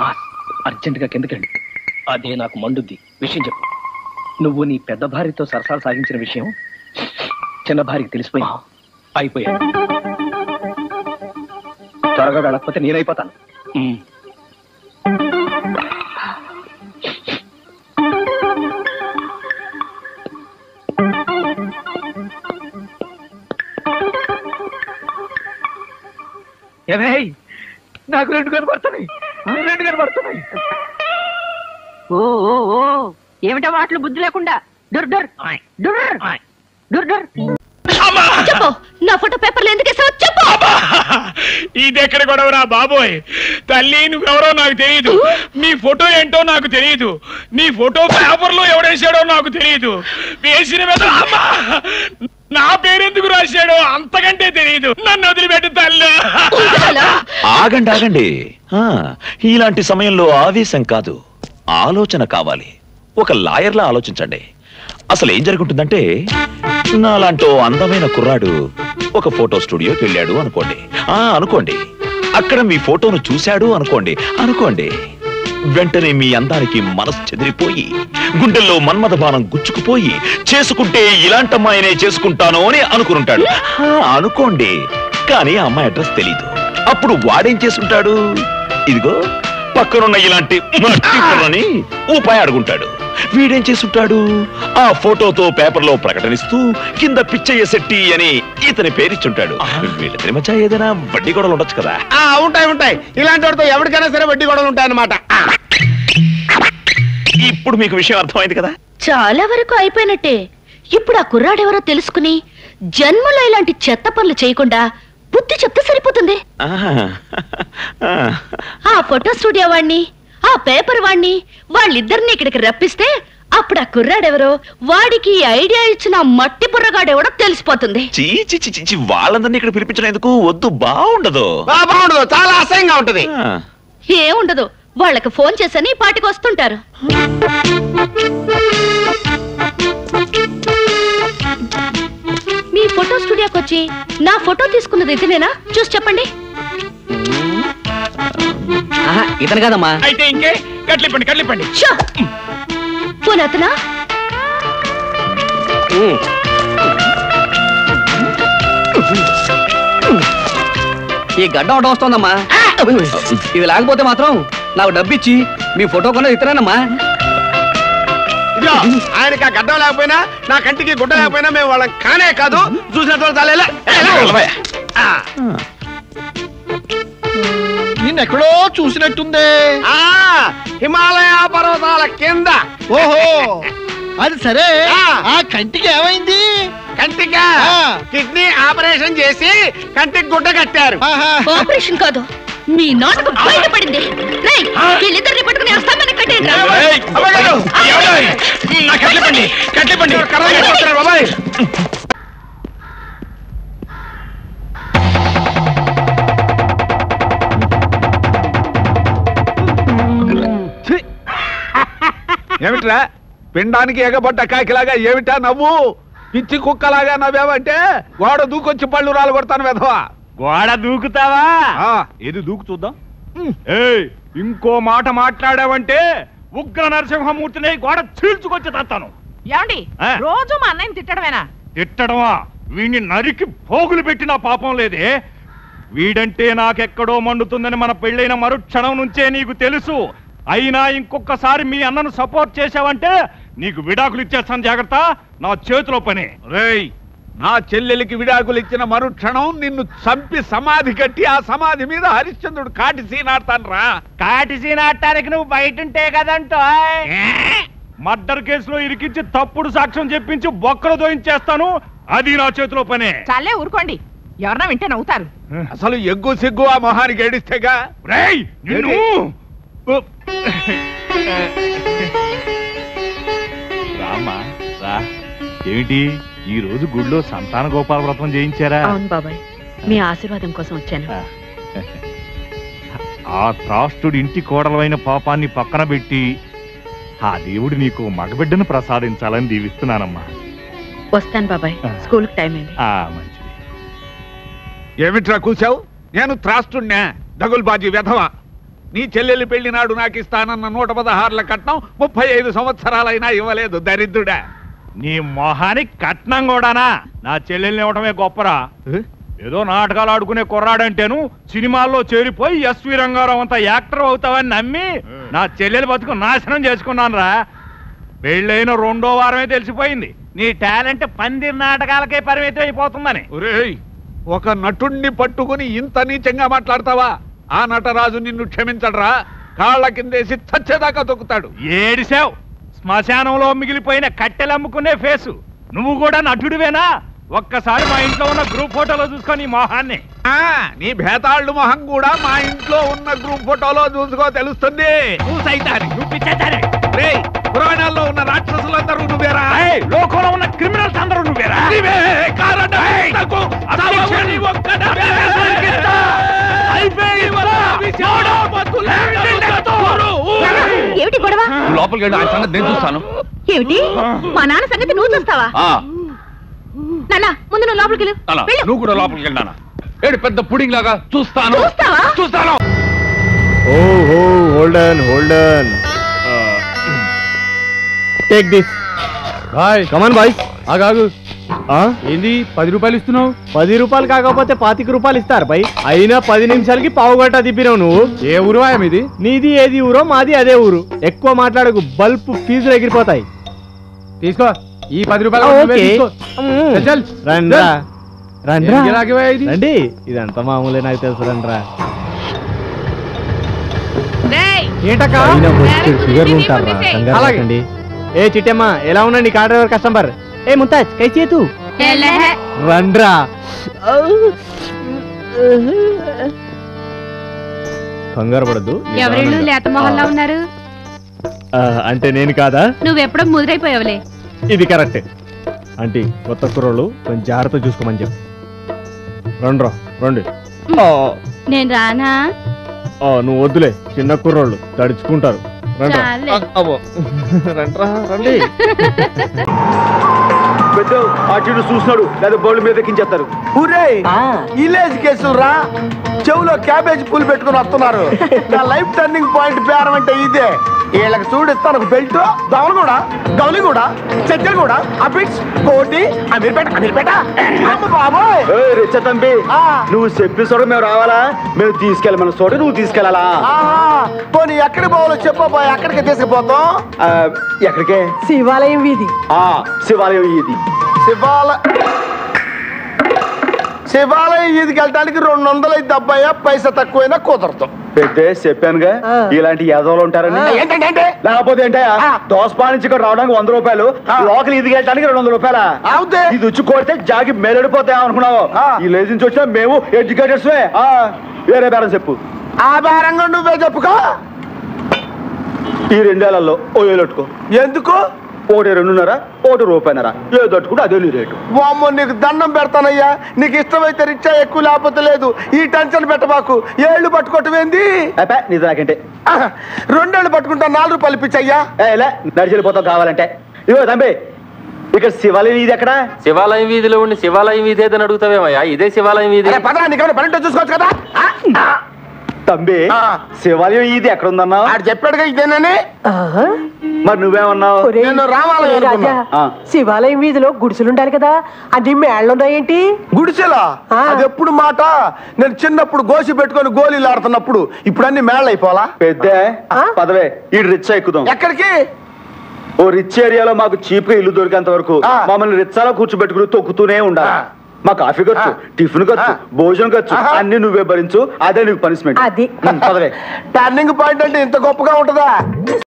Boss అర్జెంటుగా కిందకెళ్ళి అదే నాకు మండుద్ది విషయం చెప్పు నువ్వు నీ పెద్ద భార్యతో సరసాలు సాగించిన విషయం చిన్న భార్యకి తెలిసిపోయింది అయిపోయాడు త్వరగా వెళ్ళకపోతే నేనైపోతాను ఉమ్. ఏమేయ్ నాకు రెండు కనబడుతున్నాయి రెండు కనబడుతున్నాయి ఓ ఓ ఓ ఏమిటా మాటలు బుద్ధి లేకుండా డుర్ డుర్ డుర్ డుర్ డుర్ చెప్పు నా ఫోటో పేపర్లు ఎందుకు వేసావు చెప్పు ఇది ఎక్కడ గొడవరా బాబోయ్ తల్లి నువ్వెవరో నాకు తెలియదు నీ ఫోటో ఏంటో నాకు తెలియదు నీ ఫోటో పేపర్ లో ఎవడేసాడో నాకు తెలియదు వేసిన మీద అమ్మా! నా పేరెందుకు రాశాడో అంతకంటే తెలియదు నన్ను వదిలిపెట్టు తల్లి ఆగండి ఆగండి ఆ, ఇలాంటి సమయంలో ఆవేశం కాదు ఆలోచన కావాలి ఒక లాయర్లా ఆలోచించండి అసలు ఏం జరుగుతుందంటే నాలాంటో అందమైన కుర్రాడు ఒక ఫోటో స్టూడియోకి వెళ్ళాడు అనుకోండి ఆ అనుకోండి అక్కడ మీ ఫోటోను చూశాడు అనుకోండి అనుకోండి వెంటనే మీ అందానికి మనసు చెదిరిపోయి గుండెల్లో మన్మథ బాణం గుచ్చుకుపోయి చేసుకుంటే ఇలాంటి అమ్మాయినే చేసుకుంటాను అని అనుకుంటాడు అనుకోండి కానీ ఆ అమ్మాయి అడ్రస్ తెలీదు అప్పుడు వాడేం చేసుంటాడు ఇదిగో పక్కనున్న ఇలాంటి మట్టి కుర్రని ఊపాయి అడుగుంటాడు వీడేం చేసుంటాడు ఆ ఫోటోతో పేపర్లో ప్రకటనిస్తూ కింద పిచ్చయ్య శెట్టి అని ఇతని పేరిచ్చుంటాడు వీళ్ళిద్దరి మధ్య ఏదైనా వడ్డీ గొడవలు ఉండొచ్చు కదా ఆ ఉంటాయి ఉంటాయి ఇలాంటి వాడితో ఎవరికైనా సరే వడ్డీ గొడవలు ఉంటాయన్నమాట ఇప్పుడు మీకు విషయం అర్థమైంది కదా చాలా వరకు అయిపోయినట్టే ఇప్పుడు ఆ కుర్రాడెవరో తెలుసుకుని జన్మలో ఇలాంటి చెత్త పనులు చేయకుండా బుద్ధి చెప్తే సరిపోతుంది ఆహా. ఆ. ఆ ఫోటో స్టూడియో వాణ్ణి ఆ పేపర్ వాణ్ణి వాళ్ళిద్దరిని ఇక్కడికి రప్పిస్తే అప్పుడు ఆ కుర్రాడెవరో వాడికి ఈ ఐడియా ఇచ్చిన ఆ మట్టి బుర్రగాడెవడో తెలిసిపోతుంది చీ చీ చీ, చీ, చీ వాళ్ళందరినీ ఇక్కడ పిలిపించడం ఎందుకు వద్దు బాగుండదు బాగుండదు చాలా అసహ్యంగా ఉంటది ఆ. ఏముండదు వాళ్ళకి ఫోన్ చేసని ఈ పాటికి వస్తుంటారు మీ ఫోటో స్టూడియోకి వచ్చి నా ఫోటో తీసుకున్నది ఇతనేనా చూసి చెప్పండి ఇతను కాదమ్మా అయితే ఇంకే కట్లిప్పండి కట్లిప్పండి షో ఫోన్ అతనా ఈ గడ్డ ఒకటి వస్తోందమ్మా ఇవి లేకపోతే మాత్రం నాకు డబ్బు ఇచ్చి మీ ఫోటో కొన్నది ఇతరేనమ్మా ఇదిగో ఆయనకి ఆ గడ్డం లేకపోయినా నా కంటికి గుడ్డ లేకపోయినా మేము వాళ్ళం కానే కాదు చూసినట్టు చాలేలా నిన్నెక్కడో చూసినట్టుందే ఆ హిమాలయ పర్వతాల కింద ఓహో అది సరే ఆ. ఆ కంటికి ఏమైంది కంటిగా ఆ. కిడ్నీ ఆపరేషన్ చేసి కంటికి గుడ్డ కట్టారు ఆహా. ఆపరేషన్ కాదు మీ నాటకం బయటపడింది రేయ్, వీళ్ళిద్దరిని పట్టుకుని అస్తామని కట్టేయండి ఏయ్, అమ్మగారు! ఎవడోయ్? నా కట్లిప్పండి కట్లిప్పండి కర్ర కట్టుకొస్తున్నాడు బాబాయ్ ఏమిట్రా పిండానికి ఎగబడ్డ కాకిలాగా ఏమిటా నవ్వు పిచ్చి కుక్కలాగా నవ్వావంటే గోడ దూకొచ్చి పళ్ళు రాలు కొడతాను వెధవా గోడ దూకుతావా ఆ, ఏది దూకు చూద్దాం ఏయ్ ఇంకో మాట మాట్లాడావంటే ఉగ్ర నరసింహమూర్తిని గోడ చీల్చుకొచ్చి తత్తాను ఏమండి ఆ. రోజు మా అన్నయ్యని తిట్టడమేనా తిట్టడమా వీణ్ణి నరికి పోగులు పెట్టిన పాపం లేదే వీడంటే నాకెక్కడో మండుతుందని మన పెళ్ళైన మరుక్షణం నుంచే నీకు తెలుసు అయినా ఇంకొకసారి మీ అన్నను సపోర్ట్ చేశావంటే నీకు విడాకులు ఇచ్చేస్తాను జాగ్రత్త నా చేతిలో పని రేయ్ నా చెల్లెలికి విడాకులు ఇచ్చిన మరుక్షణం నిన్ను చంపి సమాధి కట్టి ఆ సమాధి మీద హరిశ్చంద్రుడు కాటి సీనాడతాను రా కాటిసీ నాటానికి నువ్వు బయట ఉంటే కదంటో మర్డర్ కేసులో ఇరికించి తప్పుడు సాక్ష్యం చెప్పించి బొక్కలు దోయించేస్తాను అది నా చేతిలో పనే చాలే ఊరుకోండి ఎవరన్నా వింటే నవ్వుతారు అసలు ఎగ్గు సిగ్గు ఆ మొహానికి ఏడిస్తేగా రేయ్ నిన్ను రామ్మా రా ఏమిటి ఈ రోజు గుడిలో సంతాన గోపాల వ్రతం చేయించారా అవును బాబాయ్ మీ ఆశీర్వాదం కోసం వచ్చాను ఆ త్రాష్టుడి ఇంటి కోడలైన పాపాన్ని పక్కన పెట్టి ఆ దేవుడు నీకు మగబిడ్డను ప్రసాదించాలని దీవిస్తున్నానమ్మా వస్తాను బాబాయ్ స్కూల్ టైం అయింది ఆ మంచిది ఏమిట్రా కూసావు నేను త్రాస్తున్నా దగుల్బాజీ వెధవా నీ చెల్లెలి పెళ్లి నాడు నాకు ఇస్తానన్న నూట పదహారుల కట్నం ముప్పై ఐదు సంవత్సరాలైనా ఇవ్వలేదు దరిద్రుడా నీ మొహానికి కట్నం కూడానా నా చెల్లెల్ని ఇవ్వటమే గొప్పరా ఏదో నాటకాలు ఆడుకునే కుర్రాడంటేను సినిమాల్లో చేరిపోయి ఎస్వి రంగారావు అంత యాక్టర్ అవుతావని నమ్మి నా చెల్లెలు బతుకు నాశనం చేసుకున్నాను రా పెళ్ళైన రెండో వారమే తెలిసిపోయింది నీ టాలెంట్ పందిరి నాటకాలకే పరిమితం అయిపోతుందని ఒరేయ్ ఒక నటుణ్ణి పట్టుకుని ఇంత నీచంగా మాట్లాడతావా ఆ నటరాజు నిన్ను క్షమించడరా కాళ్ళ కిందేసి చచ్చేదాకా తొక్కుతాడు ఏడిసావు శ్మశానంలో మిగిలిపోయిన కట్టెలమ్ముకునే ఫేసు నువ్వు కూడా నటుడివేనా ఒక్కసారి మా ఇంట్లో ఉన్న గ్రూప్ ఫోటోలో చూసుకొని ఈ మొహాన్ని ఆ, నీ భేతాళ్ళు మొహం కూడా మా ఇంట్లో ఉన్న గ్రూప్ ఫోటోలో చూసుకో తెలుస్తుంది నువ్వు సైతాన్ని నువ్వు పిచ్చేస్తానే రేయ్, పురాణాల్లో ఉన్న రాక్షసులందరూ నువ్వేరా ఏయ్, లోకంలో ఉన్న క్రిమినల్స్ అందరూ నువ్వేరా నీవే, కారణ ఏయ్, నాకు అధ్యక్షుడి ఒక్కడే దొరికిస్తా. అయిపోయింది ఇవాళ. ఎవడో బతులు ఏమిటి గొడవ లోపలికి వెళ్ళి ఆయన సంగతి నేను చూస్తాను ఏమిటి మా నాన్న సంగతి నువ్వు చూస్తావా నాన్న ముందు నువ్వు లోపలికి వెళ్ళు. అలా వెళ్ళు. నువ్వు కూడా లోపలికి వెళ్ళానా ఏడు పెద్ద పుడింగ్ లాగా చూస్తాను చూస్తావా చూస్తాను ఓ హో hold on hold on take this boy come on boy ఆగాగు ఏంది పది రూపాయలు ఇస్తున్నావు పది రూపాయలు కాకపోతే పాతిక రూపాయలు ఇస్తారు బై అయినా పది నిమిషాలకి పావు గంట తిప్పినావు నువ్వు ఏ ఊరు ఇది నీది ఏది ఊరో మాది అదే ఊరు ఎక్కువ మాట్లాడకు బల్బ్ ఫీజులు ఎగిరిపోతాయి తీసుకో ఈ పది రూపాయలు రండ్రా రండ్రా రండి ఇదంతా మామూలే నాకు తెలుసు రండ్రా ఏంటక్క షుగర్ ఉంటారా కంగారు పడకండి. ఏ చిట్టమ్మ ఎలా ఉండండి కార్ డ్రైవర్ కస్టమర్ ఏ ముంతాజ్ కై చేతు రండ్రా కంగారు పడద్దు ఎవరిళ్ళు లేత మొహల్లా ఉన్నారు అంటే నేను కాదా నువ్వెప్పుడో ముదిరైపోయావులే ఇది కరెక్ట్ ఆంటీ కొత్త కుర్రోళ్ళు కొంచెం జాగ్రత్త చూసుకోమని చెప్పు రండ్రా రండి ఆ, నేను రానా ఆ, నువ్వు వద్దులే చిన్న కుర్రోళ్ళు తడుచుకుంటారు రండ్రా చాలే. అబ్బో. రండ్రా రండి పెద్ద అటు చూస్తున్నాడు లేదా బౌల్ మీద ఎక్కించేస్తారు ఊరే విలేజ్ కేసులు రా చెవులో క్యాబేజ్ పూలు పెట్టుకుని వస్తున్నారు నా లైఫ్ టర్నింగ్ పాయింట్ పేరం అంటే ఇదే వీళ్ళకి చూడిస్తాను ఒక బెల్ట్ దవలు కూడా గౌలి కూడా చెక్కలు కూడా అపిట్స్ కోటి అమీర్పేట అమీర్పేట అమ్మ బాబోయ్ రిచ్చ తంబి నువ్వు చెప్పి చోట మేము రావాలా మేము తీసుకెళ్ళమన్న చోట నువ్వు తీసుకెళ్ళాలా పోనీ ఎక్కడికి పోవాలో చెప్పబోయ్ ఎక్కడికి తీసుకుపోతాం ఎక్కడికే శివాలయం వీధి ఆ శివాలయం ఇది శివాల శివాలయం ఈదికి వెళ్ళడానికి రెండు వందల ఐదు అబ్బాయి పైసా తక్కువైనా కుదరదు పెద్ద చెప్పానుగా ఇలాంటి యాదవులు ఉంటారని ఏంటంటే లేకపోతే ఏంటయ్యా దోసపా నుంచి ఇక్కడ రావడానికి వంద రూపాయలు లోకల్ ఈదికి వెళ్ళడానికి రెండు వందల రూపాయల ఇది వచ్చి కొడితే జాగి మేలడిపోతాయి అనుకున్నావు ఈ లేజ్ నుంచి వచ్చినా మేము ఎడ్యుకేటర్స్ వేరే బేరం చెప్పు ఆ బేరంగా నువ్వే చెప్పుకో ఈ రెండేళ్లలో ఓ ఏలెట్టుకో ఎందుకు ఒకటి రెండున్నర ఒకటి రూపాయినర ఏ తట్టుకుంటే అదే నీ రేటు వామ్మో నీకు దండం పెడతానయ్యా నీకు ఇష్టమైతే రిచ్చా ఎక్కువ లేకపోతే లేదు ఈ టెన్షన్ పెట్టబాకు ఏళ్ళు పట్టుకోవటమేంది నీ దాకంటే రెండేళ్ళు పట్టుకుంటా నాలుగు రూపాయలు ఇప్పించయ్యా ఇలా నడిచెళ్ళిపోతావు కావాలంటే ఇవో తంబి ఇక్కడ శివాలయం ఇది ఎక్కడ శివాలయం వీధిలో ఉండి శివాలయం వీధి ఏదని అడుగుతావేమయ్యా ఇదే శివాలయం వీధి పదరా నీకేమైనా పని చూసుకోవచ్చు కదా తంబి శివాలయం ఇది ఎక్కడ ఉందన్నా ఆడు చెప్పాడుగా ఇదేనని మరి నువ్వేమన్నావు నేను రావాలని అనుకున్నా. ఆ. శివాలయం వీధిలో గుడిసెలుండాలి కదా అది మేళ్ళున్నాయేంటి గుడిసెలా అది ఎప్పుడు మాట నేను చిన్నప్పుడు గోసి పెట్టుకొని గోళీలు ఆడుతున్నప్పుడు ఇప్పుడు అన్ని మేళ అయిపోవాలా పెద్ద పదవే ఈ రిచ్ ఎక్కుదాం ఎక్కడికి ఓ రిచ్ ఏరియాలో మాకు చీప్ గా ఇల్లు దొరికేంత వరకు మమ్మల్ని రిచ్చాలో కూర్చోబెట్టుకుని తొక్కుతూనే ఉండాలి మా కాఫీ ఖర్చు టిఫిన్ ఖర్చు భోజనం ఖర్చు అన్ని నువ్వే భరించు అదే నీకు పనిష్మెంట్ అది. పదవే టర్నింగ్ పాయింట్ అంటే ఇంత గొప్పగా ఉంటుందా